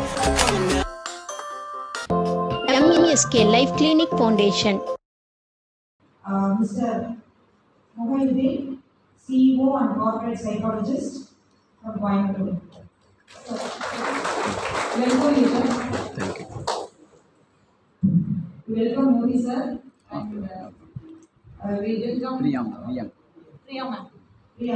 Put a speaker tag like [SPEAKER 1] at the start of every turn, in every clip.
[SPEAKER 1] MNSK Life Clinic Foundation.
[SPEAKER 2] uh, Mr. Mohiuddin, CEO and corporate psychologist from Coimbatore. So, Welcome, you, sir.
[SPEAKER 3] Thank you.
[SPEAKER 2] Welcome, Modi, sir. And uh, uh, we welcome
[SPEAKER 3] Priyam, Priyam.
[SPEAKER 2] Priya, ma'am. Priya.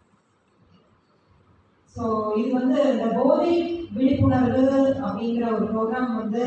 [SPEAKER 2] So இது வந்து இந்த போதை விழிப்புணர்வு அப்படிங்கிற ஒரு program வந்து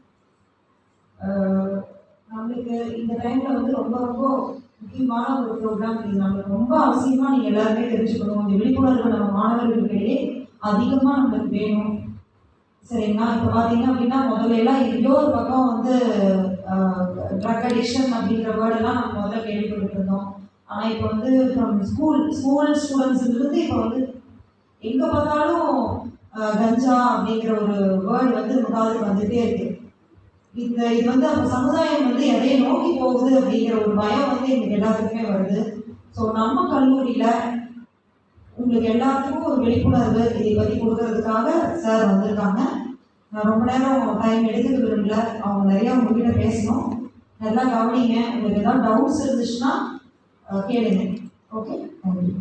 [SPEAKER 2] அஹ், நம்மளுக்கு இந்த டைம்ல வந்து ரொம்ப ரொம்ப முக்கியமான ஒரு ப்ரோக்ராம் இது நம்மளுக்கு ரொம்ப அவசியமா நீங்க எல்லாருமே தெரிஞ்சுக்கணும் இந்த விழிப்புணர்வு நம்ம மாணவர்களுக்கிடையே அதிகமா நம்மளுக்கு வேணும் சரிங்களா இப்போ பார்த்தீங்க அப்படின்னா முதல்ல எல்லாம் எங்கேயோ ஒரு பக்கம் வந்து ட்ரக் அடிக்ஷன் அப்படிங்கிற வேர்டெல்லாம் நம்ம முதல்ல கேள்விப்பட்டு இருந்தோம் ஆனால் இப்போ வந்து ஃப்ரம் ஸ்கூல் ஸ்கூல் ஸ்டூடெண்ட்ஸ்லேருந்து இப்போ வந்து எங்கே பார்த்தாலும் அஹ், கஞ்சா அப்படிங்கிற ஒரு வேர்டு வந்து முகாதுக்கு வந்துட்டே இருக்கு இந்த இது வந்து அப்போ சமுதாயம் வந்து எதையை நோக்கி போகுது அப்படிங்கிற ஒரு பயம் வந்து எங்களுக்கு எல்லாத்துக்குமே வருது ஸோ நம்ம கல்லூரியில் உங்களுக்கு எல்லாத்துக்கும் ஒரு விழிப்புணர்வு இதை பற்றி கொடுக்கறதுக்காக சார் வந்திருக்காங்க நான் ரொம்ப நேரம் டைம் எடுத்துக்க விரும்பல அவங்க நிறைய உங்ககிட்ட பேசணும் நல்லா கவனிங்க உங்களுக்கு ஏதாவது டவுட்ஸ் இருந்துச்சுன்னா அஹ், கேளுங்க ஓகே தேங்க்யூ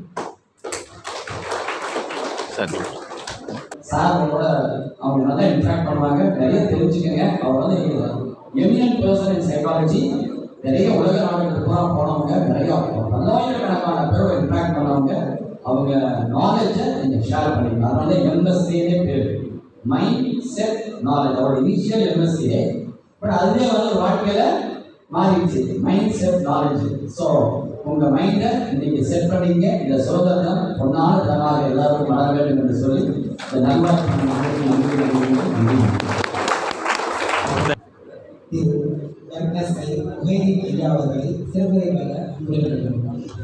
[SPEAKER 3] சரி
[SPEAKER 4] சார் அவங்களோட அவங்க நல்லா இன்ட்ராக்ட் பண்ணுவாங்க நிறைய தெரிஞ்சுக்கங்க அவர் வந்து எமினன்ட் பர்சன் இன் சைக்காலஜி நிறைய உலக நாடுகளுக்கு பூரா போனவங்க நிறைய பல்லாயிரக்கணக்கான பேரோட இன்ட்ராக்ட் பண்ணவங்க அவங்க நாலேஜை நீங்கள் ஷேர் பண்ணிக்கலாம் அதனால எம்எஸ்சியே பேர் மைண்ட் செட் நாலேஜ் அவரோட இனிஷியல் எம்எஸ்சியே பட் அதுவே வந்து வாழ்க்கையில மாறிடுச்சு மைண்ட் செட் நாலேஜ் ஸோ உங்க மைண்டை இன்னைக்கு செட் பண்ணீங்க இந்த சுதந்திரம் பொன்னான தனமாக எல்லாருக்கும் வளர வேண்டும் என்று சொல்லி இந்த நண்பர்
[SPEAKER 5] திரு எம்எஸ்ஐ முகைதீன் ஐயா அவர்களை சிறப்புரை பெற அன்புடன்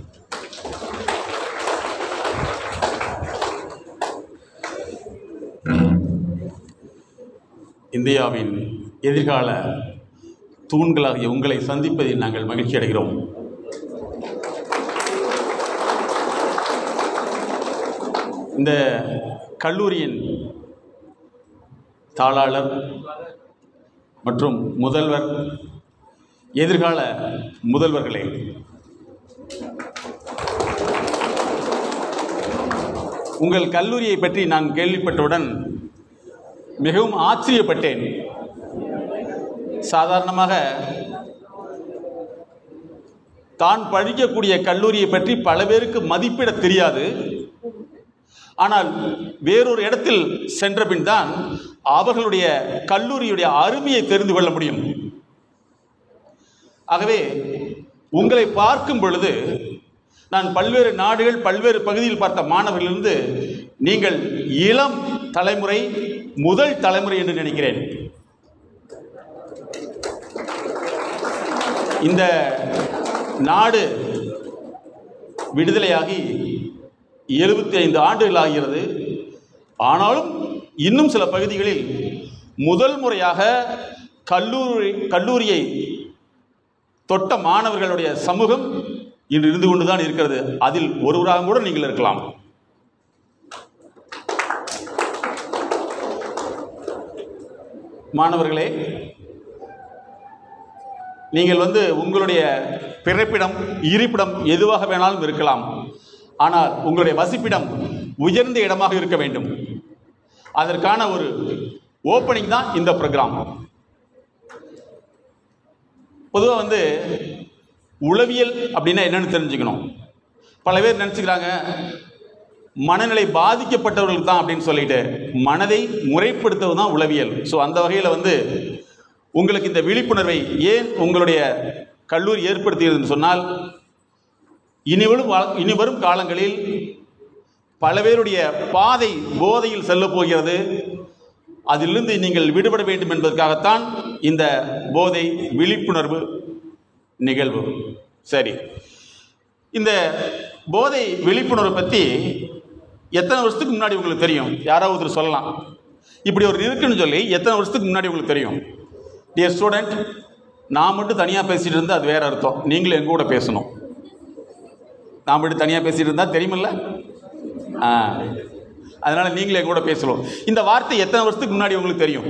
[SPEAKER 6] இந்தியாவின் எதிர்கால தூண்களாகிய உங்களை சந்திப்பதில் நாங்கள் மகிழ்ச்சி அடைகிறோம் இந்த கல்லூரியின் தாளாளர் மற்றும் முதல்வர் எதிர்கால முதல்வர்களே உங்கள் கல்லூரியை பற்றி நான் கேள்விப்பட்டவுடன் மிகவும் ஆச்சரியப்பட்டேன் சாதாரணமாக தான் படிக்கக்கூடிய கல்லூரியை பற்றி பல பேருக்கு மதிப்பிட தெரியாது ஆனால் வேறொரு இடத்தில் சென்ற பின் தான் அவர்களுடைய கல்லூரியுடைய அருமையை தெரிந்து கொள்ள முடியும் ஆகவே உங்களை பார்க்கும் பொழுது நான் பல்வேறு நாடுகள் பல்வேறு பகுதியில் பார்த்த மாணவர்களிலிருந்து நீங்கள் இளம் தலைமுறை முதல் தலைமுறை என்று நினைக்கிறேன் இந்த நாடு விடுதலையாகி எழுபத்தி ஐந்து ஆண்டுகள் ஆகிறது ஆனாலும் இன்னும் சில பகுதிகளில் முதல் முறையாக கல்லூரி கல்லூரியை தொட்ட மாணவர்களுடைய சமூகம் இன்று இருந்து கொண்டுதான் இருக்கிறது அதில் ஒருவராக கூட நீங்கள் இருக்கலாம் மாணவர்களே நீங்கள் வந்து உங்களுடைய பிறப்பிடம் இருப்பிடம் எதுவாக வேணாலும் இருக்கலாம் ஆனால் உங்களுடைய வசிப்பிடம் உயர்ந்த இடமாக இருக்க வேண்டும் அதற்கான ஒரு ஓப்பனிங் தான் இந்த ப்ரோக்ராம் பொதுவாக வந்து உளவியல் அப்படின்னா என்னன்னு தெரிஞ்சுக்கணும் பல பேர் நினச்சிக்கிறாங்க மனநிலை பாதிக்கப்பட்டவர்களுக்கு தான் அப்படின்னு சொல்லிட்டு மனதை முறைப்படுத்துவது தான் உளவியல் ஸோ அந்த வகையில் வந்து உங்களுக்கு இந்த விழிப்புணர்வை ஏன் உங்களுடைய கல்லூரி ஏற்படுத்துகிறதுன்னு சொன்னால் இனிவரும் வா- இனிவரும் காலங்களில் பல பேருடைய பாதை போதையில் செல்லப் போகிறது அதிலிருந்து நீங்கள் விடுபட வேண்டும் என்பதற்காகத்தான் இந்த போதை விழிப்புணர்வு நிகழ்வு சரி இந்த போதை விழிப்புணர்வு பற்றி எத்தனை வருஷத்துக்கு முன்னாடி உங்களுக்கு தெரியும் யாராவது ஒருத்தர் சொல்லலாம் இப்படி ஒரு இருக்குன்னு சொல்லி எத்தனை வருஷத்துக்கு முன்னாடி உங்களுக்கு தெரியும் டியர் ஸ்டூடெண்ட் நான் மட்டும் தனியாக பேசிகிட்டு இருந்தால் அது வேற அர்த்தம் நீங்களும் எங்க கூட பேசணும் நான் மட்டும் தனியாக பேசிகிட்டு இருந்தால் தெரியுமில்ல ஆ அதனால நீங்களே கூட பேசலாம் இந்த வார்த்தை எத்தனை வருஷத்துக்கு முன்னாடி உங்களுக்கு தெரியும்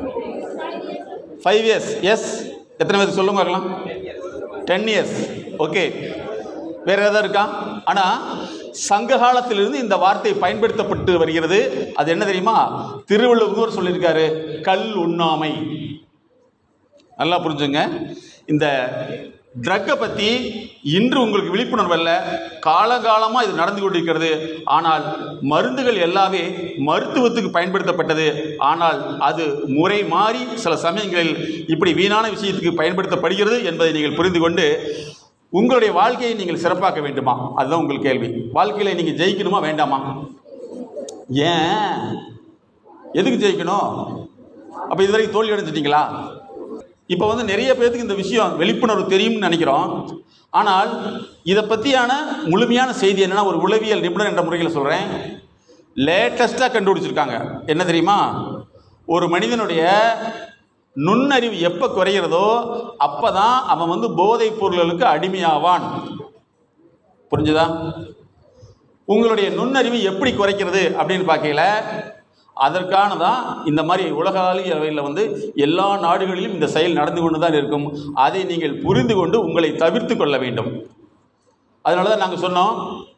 [SPEAKER 6] ஃபைவ் இயர்ஸ் எஸ் எத்தனை பேர் சொல்லுங்க பார்க்கலாம் டென் இயர்ஸ் ஓகே வேற ஏதாவது இருக்கா ஆனால் சங்க காலத்திலிருந்து இந்த வார்த்தை பயன்படுத்தப்பட்டு வருகிறது அது என்ன தெரியுமா திருவள்ளுவர் சொல்லியிருக்காரு கல் உண்ணாமை நல்லா புரிஞ்சுங்க இந்த ட்ரக்கை பற்றி இன்று உங்களுக்கு விழிப்புணர்வு அல்ல காலகாலமாக இது நடந்து கொண்டிருக்கிறது ஆனால் மருந்துகள் எல்லாமே மருத்துவத்துக்கு பயன்படுத்தப்பட்டது ஆனால் அது முறை மாறி சில சமயங்களில் இப்படி வீணான விஷயத்துக்கு பயன்படுத்தப்படுகிறது என்பதை நீங்கள் புரிந்து கொண்டு உங்களுடைய வாழ்க்கையை நீங்கள் சிறப்பாக்க வேண்டுமா அதுதான் உங்கள் கேள்வி வாழ்க்கையில் நீங்கள் ஜெயிக்கணுமா வேண்டாமா ஏன் எதுக்கு ஜெயிக்கணும் அப்போ இதுவரைக்கும் தோல்வி அடைஞ்சிட்டீங்களா இப்போ வந்து நிறைய பேருக்கு இந்த விஷயம் விழிப்புணர்வு தெரியும்னு நினைக்கிறோம் ஆனால் இதை பற்றியான முழுமையான செய்தி என்னன்னா ஒரு உளவியல் நிபுணர் என்ற முறையில் சொல்கிறேன் லேட்டஸ்ட்டாக கண்டுபிடிச்சிருக்காங்க என்ன தெரியுமா ஒரு மனிதனுடைய நுண்ணறிவு எப்போ குறைகிறதோ அப்போ தான் அவன் வந்து போதைப் பொருள்களுக்கு அடிமையாவான் புரிஞ்சுதா உங்களுடைய நுண்ணறிவு எப்படி குறைக்கிறது அப்படின்னு பார்க்கையில அதற்கான தான் இந்த மாதிரி உலகாளிய அளவில் வந்து எல்லா நாடுகளிலும் இந்த செயல் நடந்து கொண்டு தான் இருக்கும் அதை நீங்கள் புரிந்து கொண்டு உங்களை தவிர்த்து கொள்ள வேண்டும் அதனால தான் நாங்கள் சொன்னோம்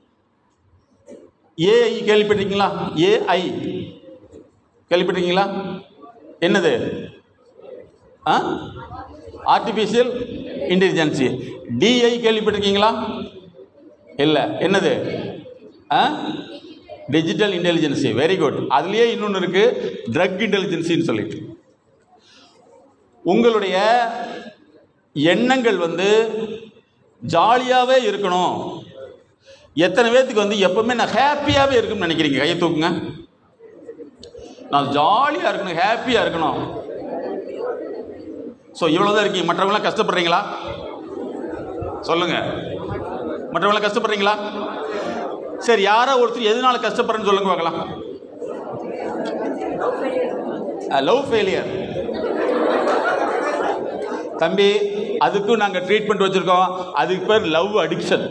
[SPEAKER 6] ஏஐ கேள்விப்பட்டிருக்கீங்களா ஏஐ கேள்விப்பட்டிருக்கீங்களா என்னது ஆ ஆர்டிஃபிஷியல் இன்டெலிஜென்சி டிஐ கேள்விப்பட்டிருக்கீங்களா இல்லை என்னது ah digital intelligence very good அதுலேயே இன்னொன்று இருக்குது ட்ரக் இன்டெலிஜென்சின்னு சொல்லிட்டு உங்களுடைய எண்ணங்கள் வந்து ஜாலியாகவே இருக்கணும் எத்தனை பேர்த்துக்கு வந்து எப்பவுமே நான் ஹாப்பியாகவே இருக்கும்னு நினைக்கிறீங்க கையை தூக்குங்க நான் ஜாலியாக இருக்கணும் ஹாப்பியாக இருக்கணும் ஸோ இவ்வளோதான் இருக்கீங்க மற்றவங்களாம் கஷ்டப்படுறீங்களா சொல்லுங்க மற்றவங்களாம் கஷ்டப்படுறீங்களா சரி யாரோ ஒருத்தர் எதனால கஷ்டப்படுறேன்னு சொல்லுங்க பார்க்கலாம் லவ் ஃபெயிலியர் தம்பி அதுக்கும் நாங்கள் ட்ரீட்மெண்ட் வச்சுருக்கோம் அதுக்கு பேர் லவ் அடிக்ஷன்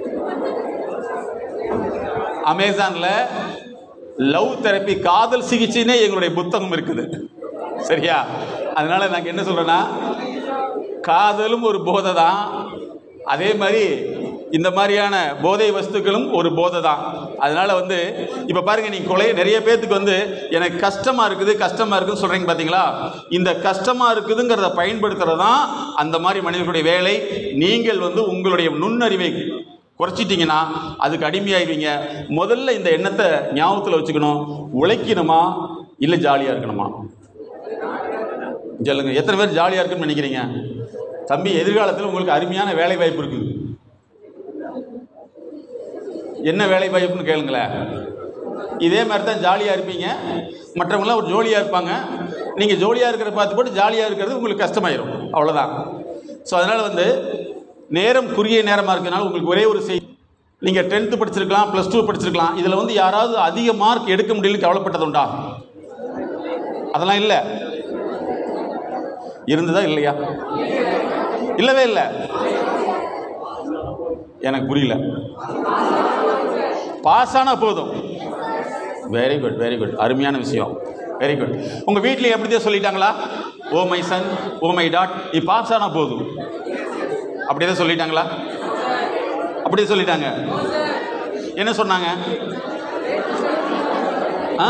[SPEAKER 6] அமேசானில் லவ் தெரப்பி காதல் சிகிச்சைனே எங்களுடைய புத்தகம் இருக்குது சரியா அதனால நாங்கள் என்ன சொல்கிறேன்னா காதலும் ஒரு போதை தான் அதே மாதிரி இந்த மாதிரியான போதை வஸ்துக்களும் ஒரு போதை தான் அதனால வந்து இப்போ பாருங்க நீங்கள் கொலை நிறைய பேர்த்துக்கு வந்து எனக்கு கஷ்டமாக இருக்குது கஷ்டமாக இருக்குதுன்னு சொல்கிறீங்க பார்த்தீங்களா இந்த கஷ்டமாக இருக்குதுங்கிறத பயன்படுத்துறது தான் அந்த மாதிரி மனிதர்களுடைய வேலை நீங்கள் வந்து உங்களுடைய நுண்ணறிவை குறைச்சிட்டிங்கன்னா அதுக்கு அடிமையாயிருவீங்க முதல்ல இந்த எண்ணத்தை ஞாபகத்தில் வச்சுக்கணும் உழைக்கணுமா இல்லை ஜாலியாக இருக்கணுமா சொல்லுங்க எத்தனை பேர் ஜாலியாக இருக்குன்னு நினைக்கிறீங்க தம்பி எதிர்காலத்தில் உங்களுக்கு அருமையான வேலை வாய்ப்பு இருக்குது என்ன வேலை வாய்ப்புன்னு கேளுங்களேன் இதே மாதிரி தான் ஜாலியாக இருப்பீங்க மற்றவங்களாம் ஒரு ஜோலியாக இருப்பாங்க நீங்கள் ஜோலியாக இருக்கிற பார்த்து போட்டு ஜாலியாக இருக்கிறது உங்களுக்கு கஷ்டமாயிரும் அவ்வளோதான் ஸோ அதனால் வந்து நேரம் குறுகிய நேரமாக இருக்கிறனால உங்களுக்கு ஒரே ஒரு செய்தி நீங்கள் டென்த்து படிச்சிருக்கலாம் ப்ளஸ் டூ படிச்சிருக்கலாம் இதில் வந்து யாராவது அதிக மார்க் எடுக்க முடியலன்னு கவலைப்பட்டதுண்டா அதெல்லாம் இல்லை இருந்ததா இல்லையா இல்லவே இல்லை எனக்கு புரியல பாஸ் ஆனா போதும் வெரி குட் வெரி குட் அருமையான விஷயம் வெரி குட் உங்கள் வீட்டில் எப்படிதான் சொல்லிட்டாங்களா oh my son oh my dad நீ பாஸ் ஆனா போதும் அப்படியே தான் சொல்லிட்டாங்களா அப்படியே சொல்லிட்டாங்க என்ன சொன்னாங்க ஆ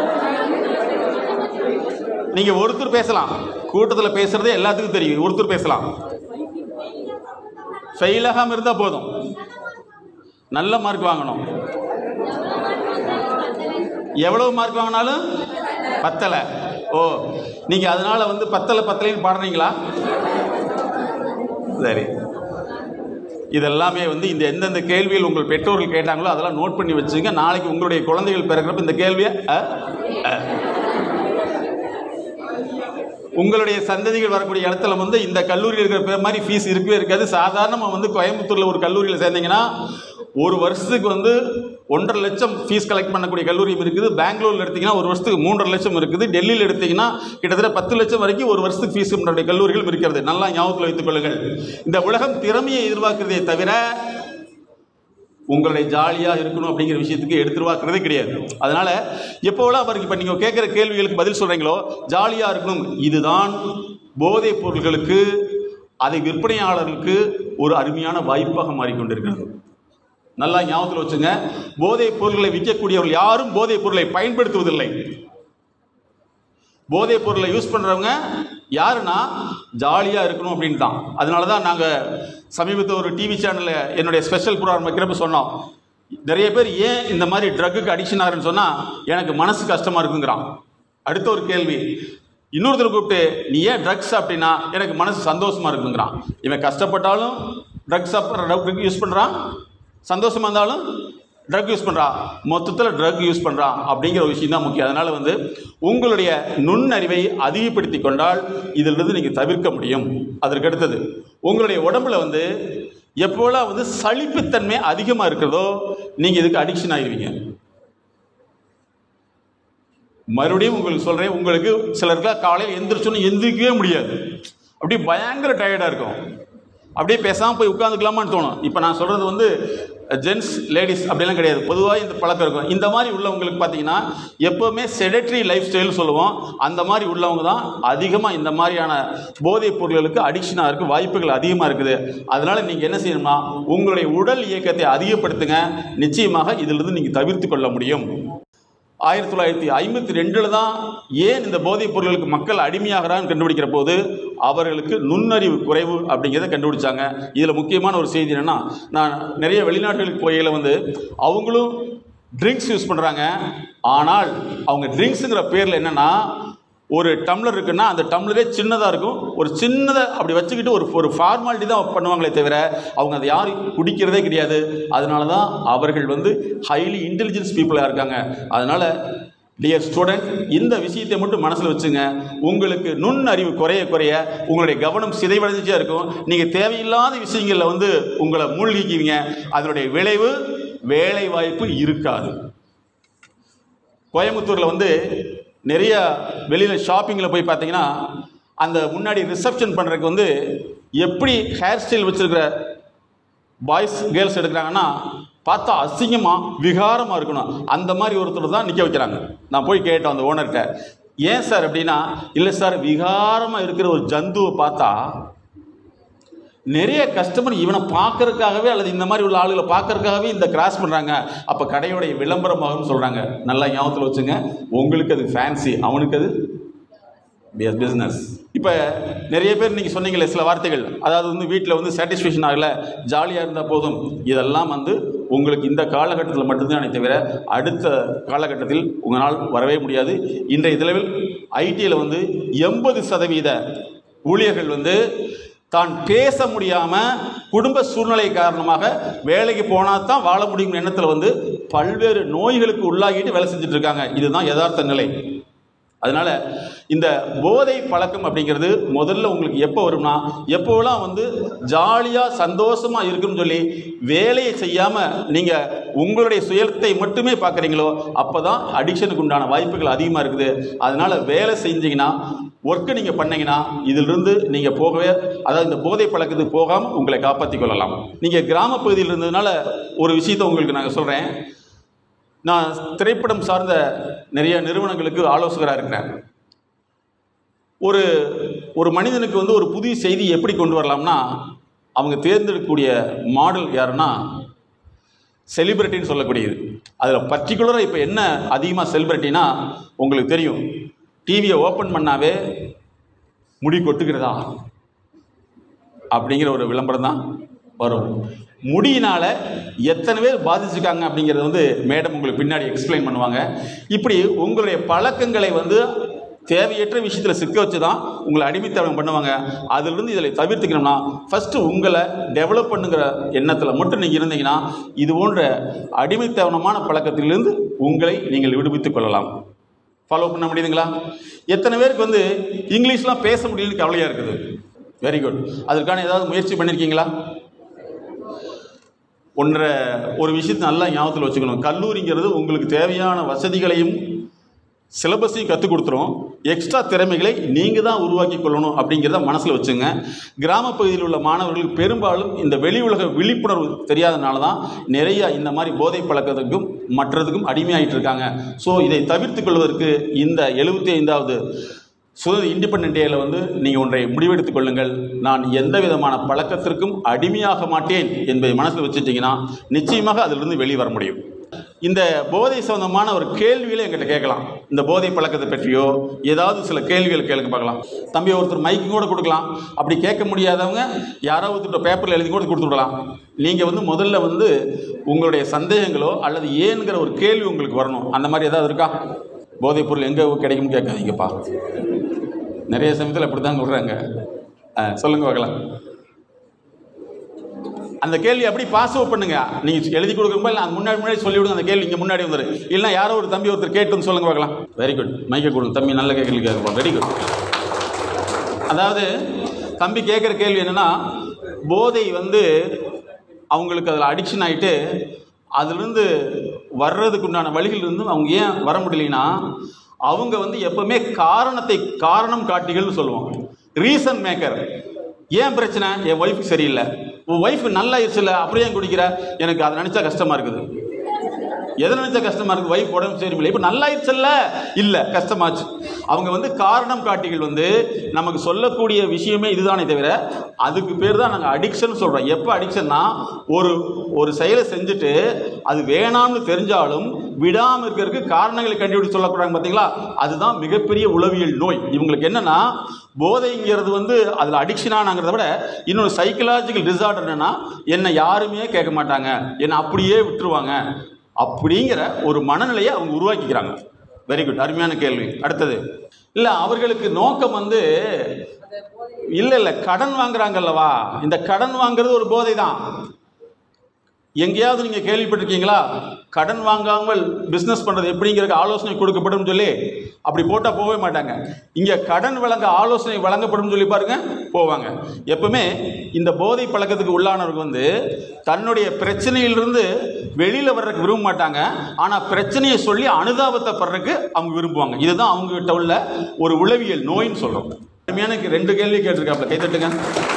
[SPEAKER 6] நீங்க ஒருத்தர் பேசலாம் கூட்டத்தில் பேசுறதே எல்லாத்துக்கும் தெரியும் ஒருத்தர் பேசலாம் ஃபெயில் ஆகாமல் இருந்தால் போதும் நல்ல மார்க் வாங்கணும் எவ்வளவு மார்க் வாங்கினாலும் பத்தலை ஓ நீங்கள் அதனால வந்து பத்தலை பத்தலைன்னு பாடுறீங்களா சரி இதெல்லாமே வந்து இந்த எந்தெந்த கேள்விகள் உங்கள் பெற்றோர்கள் கேட்டாங்களோ அதெல்லாம் நோட் பண்ணி வச்சுங்க நாளைக்கு உங்களுடைய குழந்தைகள் பிறக்கிறப்ப இந்த கேள்வியை அ, அ. உங்களுடைய சந்ததிகள் வரக்கூடிய இடத்துல வந்து இந்த கல்லூரியில் இருக்கிற பேர் மாதிரி ஃபீஸ் இருக்கவே இருக்காது சாதாரணமாக வந்து கோயம்புத்தூரில் ஒரு கல்லூரியில் சேர்ந்தீங்கன்னா ஒரு வருஷத்துக்கு வந்து ஒன்றரை லட்சம் ஃபீஸ் கலெக்ட் பண்ணக்கூடிய கல்லூரியும் இருக்குது பெங்களூரில் எடுத்தீங்கன்னா ஒரு வருஷத்துக்கு மூன்றரை லட்சம் இருக்குது டெல்லியில் எடுத்தீங்கன்னா கிட்டத்தட்ட பத்து லட்சம் வரைக்கும் ஒரு வருஷத்துக்கு ஃபீஸ் பண்ணுற கல்லூரிகளும் இருக்கிறது நல்லா ஞாபகத்தில் வைத்துக் கொள்ளுங்கள் இந்த உலகம் திறமையை எதிர்பார்க்கிறதே தவிர உங்களுடைய ஜாலியாக இருக்கணும் அப்படிங்கிற விஷயத்துக்கு எடுத்துருவாக்குறதே கிடையாது அதனால் எப்போவெல்லாம் அவருக்கு இப்போ நீங்கள் கேட்குற கேள்விகளுக்கு பதில் சொல்கிறீங்களோ ஜாலியாக இருக்கணும் இதுதான் போதைப் பொருள்களுக்கு அதை விற்பனையாளர்களுக்கு ஒரு அருமையான வாய்ப்பாக மாறிக்கொண்டிருக்கிறது நல்லா ஞாபகத்தில் வச்சுங்க போதைப் பொருட்களை விற்கக்கூடியவர்கள் யாரும் போதைப் பொருளை பயன்படுத்துவதில்லை போதைப் பொருளை யூஸ் பண்ணுறவங்க யாருன்னா ஜாலியாக இருக்கணும் அப்படின்னு தான் அதனால தான் நாங்கள் சமீபத்தில் ஒரு டிவி சேனலில் என்னுடைய ஸ்பெஷல் ப்ரோக்ராம் வைக்கிறப்ப சொன்னோம் நிறைய பேர் ஏன் இந்த மாதிரி ட்ரக்குக்கு அடிக்ஷன் ஆகுறேன்னு சொன்னால் எனக்கு மனசு கஷ்டமாக இருக்குங்கிறான் அடுத்த ஒரு கேள்வி இன்னொருத்தர் கூப்பிட்டு நீ ஏன் ட்ரக்ஸ் அப்படின்னா எனக்கு மனசு சந்தோஷமாக இருக்குங்கிறான் இவன் கஷ்டப்பட்டாலும் ட்ரக்ஸ் ட்ரக் யூஸ் பண்ணுறான் சந்தோஷமாக இருந்தாலும் ட்ரக் யூஸ் பண்ணுறான் மொத்தத்தில் ட்ரக் யூஸ் பண்ணுறான் அப்படிங்கிற ஒரு விஷயம் தான் முக்கியம் அதனால் வந்து உங்களுடைய நுண்ணறிவை அதிகப்படுத்தி கொண்டால் இதிலிருந்து நீங்கள் தவிர்க்க முடியும் அதற்கு அடுத்தது உங்களுடைய உடம்புல வந்து எப்போலாம் வந்து சலிப்புத்தன்மை அதிகமாக இருக்கிறதோ நீங்கள் இதுக்கு அடிக்ஷன் ஆகிடுவீங்க மறுபடியும் உங்களுக்கு சொல்கிறேன் உங்களுக்கு சிலருக்குலாம் காலையில் எந்திரிச்சோன்னு எந்திரிக்கவே முடியாது அப்படியே பயங்கர டயர்டாக இருக்கும் அப்படியே பேசாமல் போய் உட்காந்துக்கலாமான்னு தோணும் இப்போ நான் சொல்கிறது வந்து ஜென்ஸ் லேடிஸ் அப்படிலாம் கிடையாது பொதுவாக இந்த பழக்கம் இருக்கும் இந்த மாதிரி உள்ளவங்களுக்கு பார்த்தீங்கன்னா எப்போவுமே செடட்ரி லைஃப் ஸ்டைல்னு சொல்லுவோம் அந்த மாதிரி உள்ளவங்க தான் அதிகமாக இந்த மாதிரியான போதைப் பொருள்களுக்கு அடிக்ஷனாக இருக்க வாய்ப்புகள் அதிகமாக இருக்குது அதனால் நீங்கள் என்ன செய்யணும்னா உங்களுடைய உடல் இயக்கத்தை அதிகப்படுத்துங்க நிச்சயமாக இதிலிருந்து நீங்கள் தவிர்த்து கொள்ள முடியும் ஆயிரத்தி தொள்ளாயிரத்தி ஐம்பத்தி ரெண்டில் தான் ஏன் இந்த போதைப் பொருட்களுக்கு மக்கள் அடிமையாகிறான்னு கண்டுபிடிக்கிற போது அவர்களுக்கு நுண்ணறிவு குறைவு அப்படிங்கிறத கண்டுபிடிச்சாங்க இதில் முக்கியமான ஒரு செய்தி என்னென்னா நான் நிறைய வெளிநாடுகளுக்கு போகையில் வந்து அவங்களும் ட்ரிங்க்ஸ் யூஸ் பண்ணுறாங்க ஆனால் அவங்க ட்ரிங்க்ஸுங்கிற பேரில் என்னென்னா ஒரு டம்ளர் இருக்குன்னா அந்த டம்ளரே சின்னதாக இருக்கும் ஒரு சின்னதை அப்படி வச்சுக்கிட்டு ஒரு ஒரு ஃபார்மாலிட்டி தான் பண்ணுவாங்களே தவிர அவங்க அதை யாரும் குடிக்கிறதே கிடையாது அதனால தான் அவர்கள் வந்து ஹைலி இன்டெலிஜென்ஸ் பீப்புளாக இருக்காங்க அதனால் டியர் ஸ்டூடெண்ட் இந்த விஷயத்தை மட்டும் மனசில் வச்சுங்க உங்களுக்கு நுண்ணறிவு குறைய குறைய உங்களுடைய கவனம் சிதைவடைஞ்சிச்சே இருக்கும் நீங்கள் தேவையில்லாத விஷயங்களில் வந்து உங்களை மூழ்கிக்குவீங்க அதனுடைய விளைவு வேலை வாய்ப்பு இருக்காது கோயம்புத்தூரில் வந்து நிறைய வெளியில் ஷாப்பிங்கில் போய் பார்த்தீங்கன்னா அந்த முன்னாடி ரிசப்ஷன் பண்ணுறதுக்கு வந்து எப்படி ஹேர் ஸ்டைல் வச்சுருக்கிற பாய்ஸ் கேர்ள்ஸ் எடுக்கிறாங்கன்னா பார்த்தா அசிங்கமாக விகாரமாக இருக்கணும் அந்த மாதிரி ஒருத்தர் தான் நிற்க வைக்கிறாங்க நான் போய் கேட்டேன் அந்த ஓனர்கிட்ட ஏன் சார் அப்படின்னா இல்லை சார் விகாரமாக இருக்கிற ஒரு ஜந்துவை பார்த்தா நிறைய கஸ்டமர் இவனை பார்க்கறதுக்காகவே அல்லது இந்த மாதிரி உள்ள ஆளுகளை பார்க்கறதுக்காகவே இந்த கிராஸ் பண்ணுறாங்க அப்போ கடையோடைய விளம்பரமாகும்னு சொல்கிறாங்க நல்லா ஞாபகத்தில் வச்சுங்க உங்களுக்கு அது ஃபேன்சி அவனுக்கு அது பிஸ்னஸ் இப்போ நிறைய பேர் நீங்கள் சொன்னீங்களே சில வார்த்தைகள் அதாவது வந்து வீட்டில் வந்து சாட்டிஸ்ஃபேக்ஷன் ஆகலை ஜாலியாக இருந்தால் போதும் இதெல்லாம் வந்து உங்களுக்கு இந்த காலகட்டத்தில் மட்டும்தான் தவிர அடுத்த காலகட்டத்தில் உங்களால் வரவே முடியாது இன்றைய தினவில் ஐடியில் வந்து எண்பது சதவீத ஊழியர்கள் வந்து தான் பேச முடியாமல் குடும்ப சூழ்நிலை காரணமாக வேலைக்கு போனால் தான் வாழ முடியும் எண்ணத்தில் வந்து பல்வேறு நோய்களுக்கு உள்ளாகிட்டு வேலை செஞ்சுட்டு இருக்காங்க இதுதான் யதார்த்த நிலை அதனால் இந்த போதை பழக்கம் அப்படிங்கிறது முதல்ல உங்களுக்கு எப்போ வரும்னா எப்போலாம் வந்து ஜாலியாக சந்தோஷமாக இருக்குன்னு சொல்லி வேலையை செய்யாமல் நீங்கள் உங்களுடைய சுயத்தை மட்டுமே பார்க்குறீங்களோ அப்போ தான் அடிக்ஷனுக்கு உண்டான வாய்ப்புகள் அதிகமாக இருக்குது அதனால் வேலை செஞ்சீங்கன்னா ஒர்க்கு நீங்கள் பண்ணீங்கன்னா இதிலிருந்து நீங்கள் போகவே அதாவது இந்த போதை பழக்கத்துக்கு போகாமல் உங்களை காப்பாற்றிக் கொள்ளலாம் நீங்கள் கிராம பகுதியில் இருந்ததுனால ஒரு விஷயத்தை உங்களுக்கு நாங்கள் சொல்கிறேன் நான் திரைப்படம் சார்ந்த நிறைய நிறுவனங்களுக்கு ஆலோசகராக இருக்கிறேன் ஒரு ஒரு மனிதனுக்கு வந்து ஒரு புதிய செய்தி எப்படி கொண்டு வரலாம்னா அவங்க தேர்ந்தெடுக்கக்கூடிய மாடல் யாருன்னா செலிபிரிட்டின்னு சொல்லக்கூடியது அதில் பர்டிகுலராக இப்போ என்ன அதிகமாக செலிபிரிட்டினா உங்களுக்கு தெரியும் டிவியை ஓப்பன் பண்ணாவே முடி கொட்டுக்கிறதா அப்படிங்கிற ஒரு விளம்பரம் தான் வரும் முடியினால் எத்தனை பேர் பாதிச்சிருக்காங்க அப்படிங்கிறது வந்து மேடம் உங்களுக்கு பின்னாடி எக்ஸ்பிளைன் பண்ணுவாங்க இப்படி உங்களுடைய பழக்கங்களை வந்து தேவையற்ற விஷயத்தில் சிக்க வச்சு தான் உங்களை அடிமைத்தனம் பண்ணுவாங்க அதிலிருந்து இதில் தவிர்த்துக்கணும்னா ஃபஸ்ட்டு உங்களை டெவலப் பண்ணுங்கிற எண்ணத்தில் மட்டும் நீங்கள் இருந்தீங்கன்னா இது போன்ற அடிமைத்தனமான பழக்கத்திலிருந்து உங்களை நீங்கள் விடுவித்துக் கொள்ளலாம் ஃபாலோ பண்ண முடியுதுங்களா எத்தனை பேருக்கு வந்து இங்கிலீஷ்லாம் பேச முடியலன்னு கவலையாக இருக்குது வெரி குட் அதற்கான ஏதாவது முயற்சி பண்ணியிருக்கீங்களா ஒன்றை ஒரு விஷயத்தை நல்லா ஞாபகத்தில் வச்சுக்கணும் கல்லூரிங்கிறது உங்களுக்கு தேவையான வசதிகளையும் சிலபஸையும் கற்றுக் கொடுத்துரும் எக்ஸ்ட்ரா திறமைகளை நீங்கள் தான் உருவாக்கி கொள்ளணும் அப்படிங்கிறத மனசில் வச்சுங்க கிராமப் பகுதியில் உள்ள மாணவர்களுக்கு பெரும்பாலும் இந்த வெளி உலக விழிப்புணர்வு தெரியாதனால தான் நிறைய இந்த மாதிரி போதை பழக்கத்துக்கும் மற்றதுக்கும் அடிமையாயிட்டு இருக்காங்க ஸோ இதை தவிர்த்து கொள்வதற்கு இந்த எழுபத்தி ஐந்தாவது சுதந்திர இண்டிபெண்ட் டேயில் வந்து நீங்கள் ஒன்றை முடிவெடுத்துக் கொள்ளுங்கள் நான் எந்த விதமான பழக்கத்திற்கும் அடிமையாக மாட்டேன் என்பதை மனசில் வச்சுட்டிங்கன்னா நிச்சயமாக அதிலிருந்து வெளியே வர முடியும் இந்த போதை சம்பந்தமான ஒரு கேள்விகளை எங்கிட்ட கேட்கலாம் இந்த போதை பழக்கத்தை பற்றியோ ஏதாவது சில கேள்விகள் கேளுங்க பார்க்கலாம் தம்பி ஒருத்தர் மைக்கு கூட கொடுக்கலாம் அப்படி கேட்க முடியாதவங்க யாரோ ஒருத்தர் பேப்பரில் எழுதி கூட கொடுத்து விடலாம் நீங்கள் வந்து முதல்ல வந்து உங்களுடைய சந்தேகங்களோ அல்லது ஏன்கிற ஒரு கேள்வி உங்களுக்கு வரணும் அந்த மாதிரி ஏதாவது இருக்கா போதைப் பொருள் எங்கே கிடைக்கும்னு கேட்காதீங்கப்பா நிறைய சமயத்தில் அப்படி தான் சொல்கிறாங்க சொல்லுங்க பார்க்கலாம் அந்த கேள்வி அப்படி பாஸ் அவுட் பண்ணுங்க நீங்கள் எழுதி கொடுக்கும்போது இல்லை முன்னாடி முன்னாடி சொல்லிவிடுங்க அந்த கேள்வி இங்கே முன்னாடி வந்துரு இல்லைன்னா யாரோ ஒரு தம்பி ஒருத்தர் கேட்டு வந்து சொல்லுங்க பார்க்கலாம் வெரி குட் மைக்க கொடுங்க தம்பி நல்ல கேள்வி கேட்கலாம் வெரி குட் அதாவது தம்பி கேட்குற கேள்வி என்னென்னா போதை வந்து அவங்களுக்கு அதில் அடிக்ஷன் ஆகிட்டு அதுலேருந்து வர்றதுக்கு உண்டான வழிகள் இருந்தும் அவங்க ஏன் வர முடியலைன்னா அவங்க வந்து எப்பவுமே காரணத்தை காரணம் காட்டிகள்னு சொல்லுவோம் ரீசன் மேக்கர் ஏன் பிரச்சனை என் ஒய்ஃபுக்கு சரியில்லை உன் ஒய்ஃப் நல்லா இல்லை அப்படியே ஏன் குடிக்கிற எனக்கு அதை நினச்சா கஷ்டமாக இருக்குது எதை நினைச்சா கஷ்டமா இருக்கு வைஃப் உடம்பு சரியில்லை இப்போ நல்லா ஆயிடுச்சுல்ல இல்லை கஷ்டமாச்சு அவங்க வந்து காரணம் காட்டிகள் வந்து நமக்கு சொல்லக்கூடிய விஷயமே இதுதானே தவிர அதுக்கு பேர் தான் நாங்கள் அடிக்ஷன் சொல்கிறோம் எப்போ அடிக்ஷன்னா ஒரு ஒரு செயலை செஞ்சுட்டு அது வேணாம்னு தெரிஞ்சாலும் விடாமல் இருக்கிறதுக்கு காரணங்களை கண்டுபிடிச்சு சொல்லக்கூடாது பார்த்தீங்களா அதுதான் மிகப்பெரிய உளவியல் நோய் இவங்களுக்கு என்னன்னா போதைங்கிறது வந்து அதில் அடிக்ஷனானாங்கிறத விட இன்னொரு சைக்கலாஜிக்கல் டிசார்டர் என்னன்னா என்னை யாருமே கேட்க மாட்டாங்க என்னை அப்படியே விட்டுருவாங்க அப்படிங்கிற ஒரு மனநிலையை அவங்க உருவாக்கிக்கிறாங்க வெரி குட் அருமையான கேள்வி அடுத்தது இல்லை அவர்களுக்கு நோக்கம் வந்து இல்லை இல்லை கடன் வாங்குறாங்கல்லவா இந்த கடன் வாங்குறது ஒரு போதை தான் எங்கேயாவது நீங்கள் கேள்விப்பட்டிருக்கீங்களா கடன் வாங்காமல் பிஸ்னஸ் பண்ணுறது எப்படிங்கிறதுக்கு ஆலோசனை கொடுக்கப்படும் சொல்லி அப்படி போட்டால் போகவே மாட்டாங்க இங்கே கடன் வழங்க ஆலோசனை வழங்கப்படும் சொல்லி பாருங்க போவாங்க எப்பவுமே இந்த போதை பழக்கத்துக்கு உள்ளானவர்கள் வந்து தன்னுடைய பிரச்சனையிலிருந்து வெளியில் வர்றதுக்கு விரும்ப மாட்டாங்க ஆனால் பிரச்சனையை சொல்லி அனுதாபத்தை படுறதுக்கு அவங்க விரும்புவாங்க இதுதான் அவங்ககிட்ட உள்ள ஒரு உளவியல் நோயின்னு சொல்கிறோம் அருமையான ரெண்டு கேள்வி கேட்டிருக்காப்ல கைத்தட்டுங்க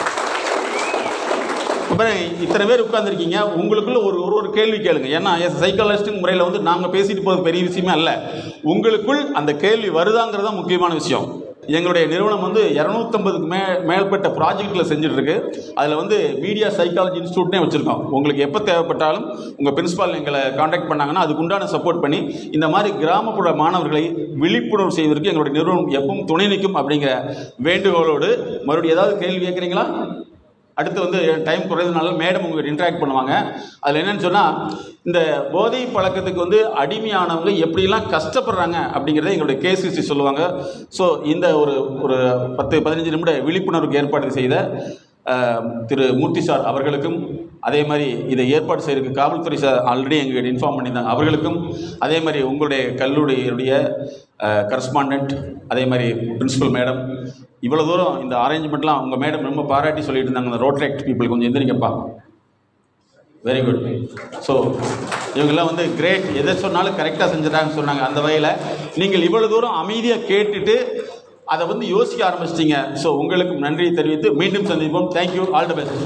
[SPEAKER 6] அப்புறம் இத்தனை பேர் உட்காந்துருக்கீங்க உங்களுக்குள்ள ஒரு ஒரு ஒரு கேள்வி கேளுங்க ஏன்னா எஸ் சைக்காலஜிஸ்ட் முறையில் வந்து நாங்கள் பேசிட்டு போகிறது பெரிய விஷயமே அல்ல உங்களுக்குள் அந்த கேள்வி வருதாங்கிறது தான் முக்கியமான விஷயம் எங்களுடைய நிறுவனம் வந்து இரநூத்தம்பதுக்கு மே மேற்பட்ட ப்ராஜெக்டில் செஞ்சுட்டு இருக்கு அதில் வந்து மீடியா சைக்காலஜி இன்ஸ்டியூட்னே வச்சுருக்கோம் உங்களுக்கு எப்போ தேவைப்பட்டாலும் உங்கள் பிரின்சிபால் எங்களை காண்டாக்ட் பண்ணாங்கன்னா அதுக்கு உண்டான சப்போர்ட் பண்ணி இந்த மாதிரி கிராமப்புற மாணவர்களை விழிப்புணர்வு செய்வதற்கு எங்களுடைய நிறுவனம் எப்பவும் துணை நிற்கும் அப்படிங்கிற வேண்டுகோளோடு மறுபடியும் ஏதாவது கேள்வி கேட்குறீங்களா அடுத்து வந்து டைம் குறைந்தனால மேடம் உங்கள்கிட்ட இன்ட்ராக்ட் பண்ணுவாங்க அதில் என்னன்னு சொன்னால் இந்த போதை பழக்கத்துக்கு வந்து அடிமையானவங்க எப்படிலாம் கஷ்டப்படுறாங்க அப்படிங்கிறத எங்களுடைய கேஸ் ஹிஸ்ட்ரி சொல்லுவாங்க ஸோ இந்த ஒரு ஒரு பத்து பதினஞ்சு நிமிட விழிப்புணர்வுக்கு ஏற்பாடு செய்த அஹ், திரு மூர்த்தி சார் அவர்களுக்கும் அதே மாதிரி இதை ஏற்பாடு செய்யறதுக்கு காவல்துறை சார் ஆல்ரெடி எங்ககிட்ட இன்ஃபார்ம் பண்ணியிருந்தாங்க அவர்களுக்கும் அதே மாதிரி உங்களுடைய கல்லூரியுடைய கரஸ்பாண்டன்ட் அதே மாதிரி பிரின்சிபல் மேடம் இவ்வளோ தூரம் இந்த அரேஞ்ச்மெண்ட்லாம் உங்கள் மேடம் ரொம்ப பாராட்டி சொல்லிட்டு இருந்தாங்க இந்த ரோட் ஆக்ட் பீப்புள் கொஞ்சம் எந்திரிங்கப்பா வெரி குட் ஸோ இவங்கெல்லாம் வந்து கிரேட் எதை சொன்னாலும் கரெக்டாக செஞ்சுட்டாங்கன்னு சொன்னாங்க அந்த வகையில் நீங்கள் இவ்வளோ தூரம் அமைதியாக கேட்டுட்டு அதை வந்து யோசிக்க ஆரம்பிச்சிட்டீங்க ஸோ உங்களுக்கும் நன்றியை தெரிவித்து மீண்டும் சந்திப்போம் தேங்க்யூ ஆல் த பெஸ்ட்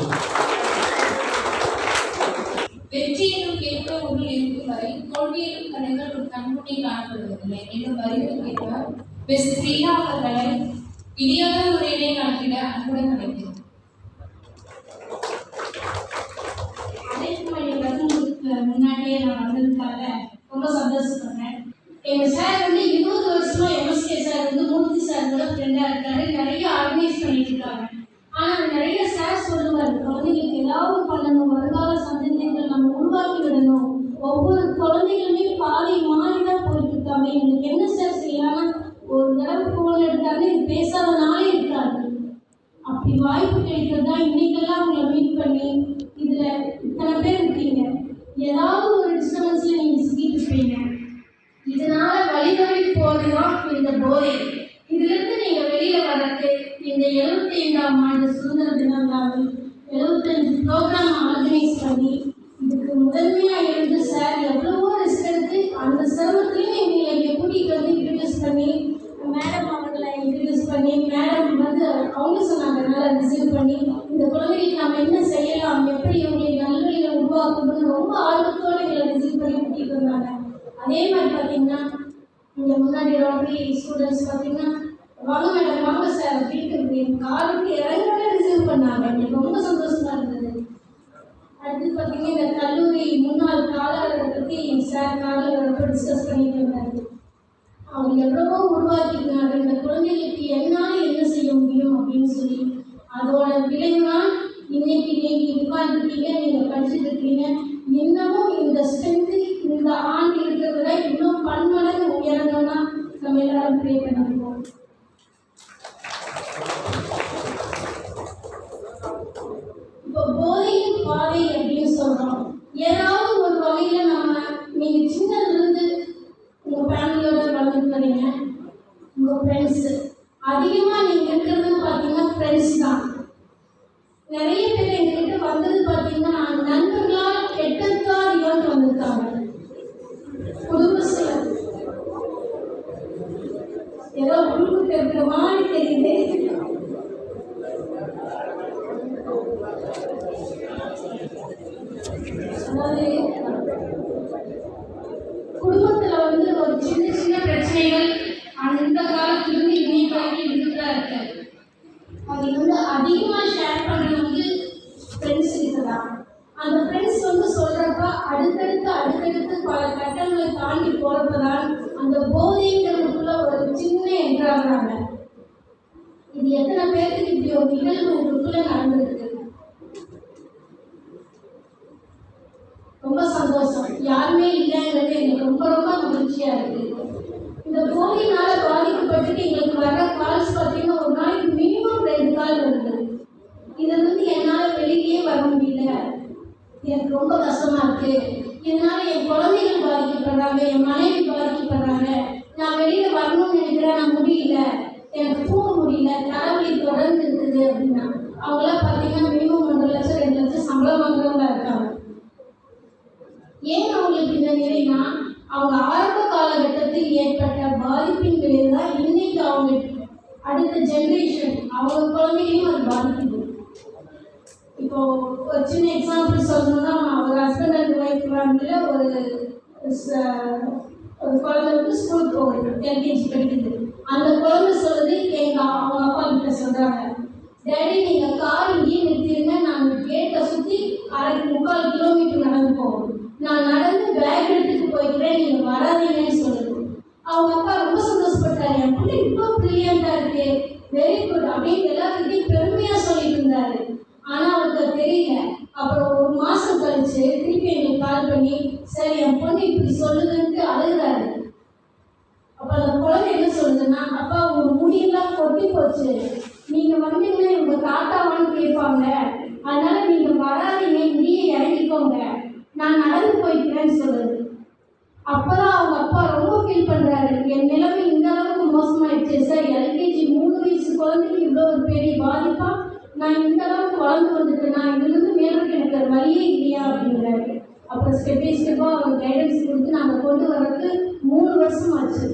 [SPEAKER 3] வெற்றி எனும் கேட்க உங்கள் இருக்கும் வரை தோல்வி எனும் கலைகள் ஒரு கண்முன்னே காணப்படுவதில்லை என்னும் அறிவுக்கேற்ப பெஸ் பிரியா அவர்களை இனியான முறையிலே நடத்திட அன்புடன் அழைக்கிறோம்
[SPEAKER 7] அழைப்பு வழிபடுறதுக்கு முன்னாடியே நான் வந்ததுக்காக ரொம்ப சந்தோஷப்படுறேன் எங்க சார் வந்து இருபது வருஷமா எம்எஸ்கே சார் வந்து மூர்த்தி சார் கூட ஃப்ரெண்டா இருக்காரு நிறைய ஆர்கனைஸ் பண்ணிட்டு இருக்காங்க ஆனா நிறைய சார் சொல்லுவாரு குழந்தைங்களுக்கு ஏதாவது பண்ணணும் வருங்கால சந்ததிகள் நம்ம உருவாக்கி விடணும் ஒவ்வொரு குழந்தைகளுமே பாதை மாறி தான் போயிட்டு இருக்காங்க எங்களுக்கு என்ன சார் செய்யலாம்னா ஒரு தடவை போன் எடுத்தாங்க இது பேசாத நாளே இருக்காது அப்படி வாய்ப்பு கிடைக்கிறது தான் இன்னைக்கெல்லாம் உங்களை மீட் பண்ணி இதுல இத்தனை பேர் இருக்கீங்க ஏதாவது ஒரு டிஸ்டர்பன்ஸ்ல நீங்க சிக்கிட்டு இருப்பீங்க இதனால வழிதவறி போறதுதான் இந்த போதை இதுல இருந்து நீங்க வெளியில வர்றதுக்கு இந்த எழுபத்தி ஐந்தாம் ஆண்டு சுதந்திர தின விழாவில் எழுபத்தஞ்சு ப்ரோக்ராம் ஆர்கனைஸ் பண்ணி இதுக்கு முதன்மையா இருந்து சார் எவ்வளவோ ரிஸ்க் எடுத்து அந்த சிரமத்திலையும் எங்களை இங்க கூட்டிட்டு வந்து இன்ட்ரடியூஸ் அவங்க சொன்னாங்க நல்லா ரிசீவ் பண்ணி இந்த குழந்தைகளுக்கு நம்ம என்ன செய்யலாம் எப்படி இவங்களை நல்வழிகளை உருவாக்கணும்னு ரொம்ப ஆர்வத்தோடு எங்களை ரிசீவ் பண்ணி கூட்டிகிட்டு வந்தாங்க அதே மாதிரி பார்த்தீங்கன்னா இங்கே முன்னாடி ரோட்டரி ஸ்டூடெண்ட்ஸ் பார்த்தீங்கன்னா வாங்க மேடம் வாங்க சார் அப்படின்ட்டு என் காலுக்கு இறங்கவே ரிசீவ் பண்ணாங்க எனக்கு ரொம்ப சந்தோஷமா இருந்தது அடுத்து பார்த்தீங்கன்னா இந்த கல்லூரி முன்னாள் காலரை பற்றி சார் காலரை டிஸ்கஸ் பண்ணிட்டு இருந்தாரு அவங்க எவ்வளவோ உருவாக்கியிருக்காங்க இந்த குழந்தைகளுக்கு என்னால் என்ன செய்ய முடியும் அப்படின்னு சொல்லி அதோட விளைவுதான் இன்னைக்கு நீங்க உட்கார்ந்துருக்கீங்க நீங்க படிச்சுட்டு இருக்கீங்க இன்னமும் இந்த ஸ்ட்ரென்த்து இந்த ஆண்டு இருக்கிறத விட இன்னும் பன்மடங்கு உயரணும்னா நம்ம எல்லாரும் ப்ரே பண்ணிருக்கோம் இப்போ போதையின் பாதை அப்படின்னு சொல்றோம் ஏதாவது ஒரு வகையில நம்ம நீங்க சின்னதுல இருந்து உங்க ஃபேமிலியோட வளர்ந்துட்டு வரீங்க உங்க ஃப்ரெண்ட்ஸ் அதிகமா நீங்க இருக்கிறதுன்னு பார்த்தீங்கன்னா ஃப்ரெண்ட்ஸ் தான் நிறைய பேர் எங்ககிட்ட வந்தது பார்த்தீங்கன்னா நண்பர்களா கெட்டதுக்கா அதிகம் வந்திருக்காங்க குடும்பத்தில் ஏதோ குடும்பத்தில் இருக்கிற மாதிரி தெரியுது அதாவது குடும்பத்துல வந்து ஒரு சின்ன சின்ன பிரச்சனைகள் அந்த காலத்திலிருந்து இன்னைக்கு வரைக்கும் இருந்துட்டு தான் இருக்கு அது வந்து அதிகமா ஷேர் பண்றது வந்து ஃப்ரெண்ட்ஸ் இருக்குதான் அந்த ஃப்ரெண்ட்ஸ் வந்து சொல்றப்ப அடுத்தடுத்து அடுத்தடுத்து பல கட்டங்களை தாண்டி போறப்பதான் அந்த போதைங்கிறதுக்குள்ள ஒரு சின்ன என்றாகிறாங்க இது எத்தனை பேருக்கு இப்படி ஒரு நிகழ்வு உங்களுக்குள்ள நடந்திருக்கு ரொம்ப சந்தோஷம் யாருமே இல்லைங்கிறது எங்களுக்கு ரொம்ப ரொம்ப மகிழ்ச்சியா இருக்கு இந்த போதையினால பாதிக்கப்பட்டுட்டு எங்களுக்கு வர கால்ஸ் பார்த்தீங்கன்னா ஒரு நாளைக்கு மினிமம் ரெண்டு கால் வருது இது வந்து என்னால் வெளியே வர முடியல எனக்கு ரொம்ப கஷ்டமா இருக்கு இதனால என் குழந்தைகள் பாதிக்கப்படுறாங்க என் மனைவி பாதிக்கப்படுறாங்க நான் வெளியில வரணும்னு நினைக்கிறேன் நான் முடியல எனக்கு தூங்க முடியல தலைவலி தொடர்ந்து இருக்குது அப்படின்னா அவங்களாம் பார்த்தீங்கன்னா மினிமம் ஒன்றரை லட்சம் ரெண்டு லட்சம் சம்பளம் வாங்குறவங்களா இருக்காங்க ஏன் அவங்களுக்கு இந்த நிலைனா அவங்க ஆரம்ப காலகட்டத்தில் ஏற்பட்ட பாதிப்பின் விளைவு தான் இன்னைக்கு அவங்க அடுத்த ஜெனரேஷன் அவங்க குழந்தைகளையும் அது பாதிக்குது இப்போ ஒரு சின்ன எக்ஸாம்பிள் சொல்லணும்னா ஒரு ஹஸ்பண்ட் அண்ட் ஒய்ஃப் ஃபேமிலியில் ஒரு ச- ஒரு குழந்தை வந்து ஸ்கூல் போகுது எல்கேஜி படிக்குது அந்த குழந்தை சொல்லுது எங்க அவங்க அப்பா கிட்ட சொல்றாங்க டேடி நீங்க கார் இங்கேயே நிறுத்திடுங்க நான் கேட்டை சுத்தி அரை முக்கால் கிலோமீட்டர் நடந்து போகணும் நான் நடந்து பேக் எடுத்துட்டு போய்க்கிறேன் நீங்க வராதீங்கன்னு சொல்லுது அவங்க அப்பா ரொம்ப சந்தோஷப்பட்டாரு என் பிள்ளை இவ்வளோ பிரில்லியண்டா இருக்கு வெரி குட் அப்படின்னு எல்லாருக்கிட்டையும் பெருமையா சொல்லிட்டு இருந்தாரு ஆனா அவருக்கு அது தெரியல அப்புறம் ஒரு மாசம் கழிச்சு திருப்பி எங்களுக்கு கால் பண்ணி சரி என் பொண்ணு இப்படி சொல்லுதுன்ட்டு அழுகுறாரு அப்ப அந்த குழந்தை என்ன சொல்லுதுன்னா அப்பா உங்க முடியெல்லாம் கொட்டி போச்சு நீங்க வந்தீங்கன்னா இவங்க தாத்தாவான்னு கேட்பாங்க அதனால நீங்க வராதீங்க இங்கேயே இறங்கிக்கோங்க நான் நடந்து போய்க்கிறேன்னு சொல்லுது அப்பதான் அவங்க அப்பா ரொம்ப ஃபீல் பண்றாரு என் நிலைமை இந்த அளவுக்கு மோசமாயிடுச்சு சார் எல்கேஜி மூணு வயசு குழந்தைக்கு இவ்வளோ ஒரு பெரிய பாதிப்பா நான் இந்த அளவுக்கு வளர்ந்து வந்துட்டேனா இதுலேருந்து மேலும் எனக்கு வேற வழியே இல்லையா அப்படிங்கிறாரு அப்புறம் ஸ்டெப் பை ஸ்டெப்பாக அவங்க கைடன்ஸ் கொடுத்து நாங்கள் கொண்டு வர்றதுக்கு மூணு வருஷம் ஆச்சு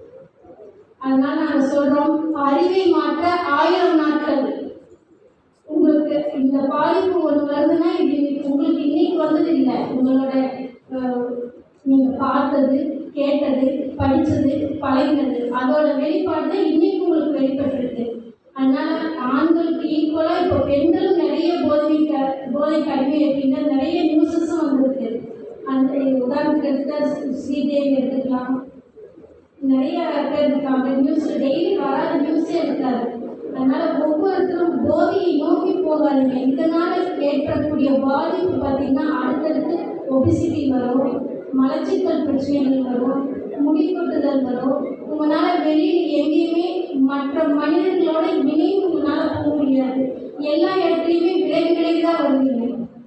[SPEAKER 7] அதனால நாங்கள் சொல்றோம் அறிவை மாற்ற ஆயிரம் நாட்கள் உங்களுக்கு இந்த பாதிப்பு ஒன்று வருதுன்னா இது உங்களுக்கு இன்னைக்கு வந்தது இல்லை உங்களோட அஹ், நீங்க பார்த்தது கேட்டது படிச்சது பழகினது அதோட வெளிப்பாடு தான் இன்னைக்கு உங்களுக்கு வெளிப்பட்டிருக்கு அதனால ஆண்களுக்கு ஈக்குவலா இப்போ பெண்களும் நிறைய போதை க- போதைக்கு அடிமை அப்படின்னா நிறைய நியூஸஸும் வந்திருக்கு அந்த உதாரணத்துக்கு எடுத்தா ஸ்ரீதேவி எடுத்துக்கலாம் நிறைய பேர் இருக்காங்க நியூஸ் டெய்லி வராத நியூஸே இருக்காது அதனால ஒவ்வொருத்தரும் போதையை நோக்கி போகாதீங்க இதனால ஏற்படக்கூடிய பாதிப்பு பார்த்தீங்கன்னா அடுத்தடுத்து ஒபிசிட்டி வரும் மலச்சிக்கல் பிரச்சனைகள் வரும் முடி கொட்டுதல் வரும் உங்களால வெளியில் எங்கேயுமே மற்ற மனிதர்களோட இணையும் உங்களால போக முடியாது எல்லா இடத்துலையுமே விலகி விலகி தான் வருவீங்க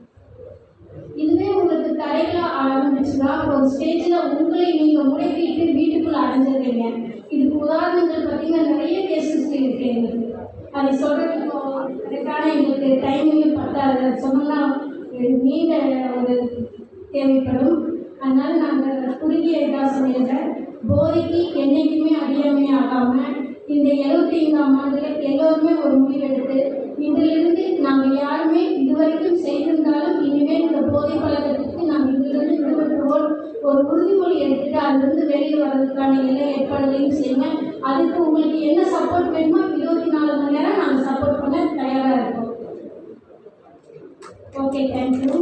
[SPEAKER 7] இதுவே உங்களுக்கு தடைகளா ஆரம்பிச்சுன்னா ஒரு ஸ்டேஜ்ல உங்களை நீங்க முடக்கிட்டு வீட்டுக்குள்ள அடைஞ்சிடுறீங்க இதுக்கு உதாரணங்கள் பார்த்தீங்கன்னா நிறைய கேசஸ் இருக்கு எங்களுக்கு அதை சொல்றதுக்கு அதுக்கான எங்களுக்கு டைமிங்கும் பத்தாது அது சொன்னோம்னா நீண்ட ஒரு தேவைப்படும் அதனால நாங்கள் குறுகிய இதாக சொல்லிடுறேன் போதைக்கு என்னைக்குமே அடியாமை ஆகாம இந்த எழுபத்தி ஐந்தாம் ஆண்டுல எல்லோருமே ஒரு முடிவெடுத்து இதிலிருந்து நாங்கள் யாருமே இதுவரைக்கும் செய்திருந்தாலும் இனிமேல் இந்த போதை பழக்கத்துக்கு நாம் இதிலிருந்து விடுபட்டுவோம் ஒரு உறுதிமொழி எடுத்துட்டு அதிலிருந்து வெளியே வர்றதுக்கான எல்லா ஏற்பாடுகளையும் செய்யுங்க அதுக்கு உங்களுக்கு என்ன சப்போர்ட் வேணுமோ இருபத்தி நாலு மணி நேரம் நாங்கள் சப்போர்ட் பண்ண தயாராக இருக்கோம் ஓகே தேங்க்யூ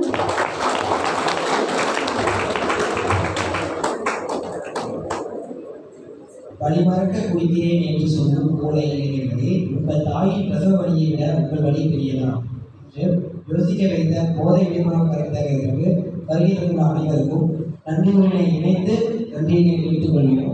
[SPEAKER 5] வழிமறக்க குடிக்கிறேன் என்று சொல்லும் போல இளைஞர்களே உங்கள் தாயின் பிரசவ வழியை விட உங்கள் வழி பெரியதா என்று யோசிக்க வைத்த போதை விழிப்புணர்வு கருத்தரங்கிற்கு வருகை தந்துள்ள அனைவருக்கும் நன்றியுடனே இணைந்து நன்றியை தெரிவித்துக் கொள்கிறோம்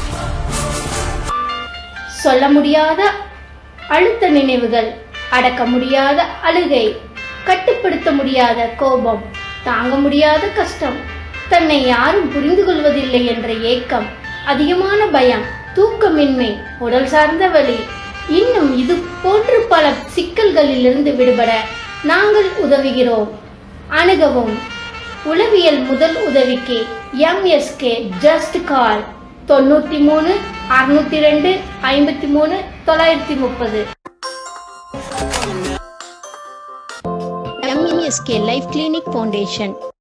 [SPEAKER 1] சொல்ல முடியாத அழுத்த நினைவுகள் அடக்க முடியாத அழுகை கட்டுப்படுத்த முடியாத கோபம் தாங்க முடியாத கஷ்டம் தன்னை யாரும் புரிந்து கொள்வதில்லை என்ற ஏக்கம் அதிகமான பயம் தூக்கமின்மை உடல் சார்ந்த வலி இன்னும் இது போன்று பல சிக்கல்களிலிருந்து விடுபட நாங்கள் உதவுகிறோம் அணுகவும் உளவியல் முதல் உதவிக்கு எம்எஸ்கே ஜஸ்ட் கால் தொண்ணூற்றி மூணு அறுநூத்தி ரெண்டு ஐம்பத்தி மூணு தொள்ளாயிரத்தி முப்பது
[SPEAKER 8] எம்எஸ்கே லைஃப் கிளினிக் ஃபவுண்டேஷன்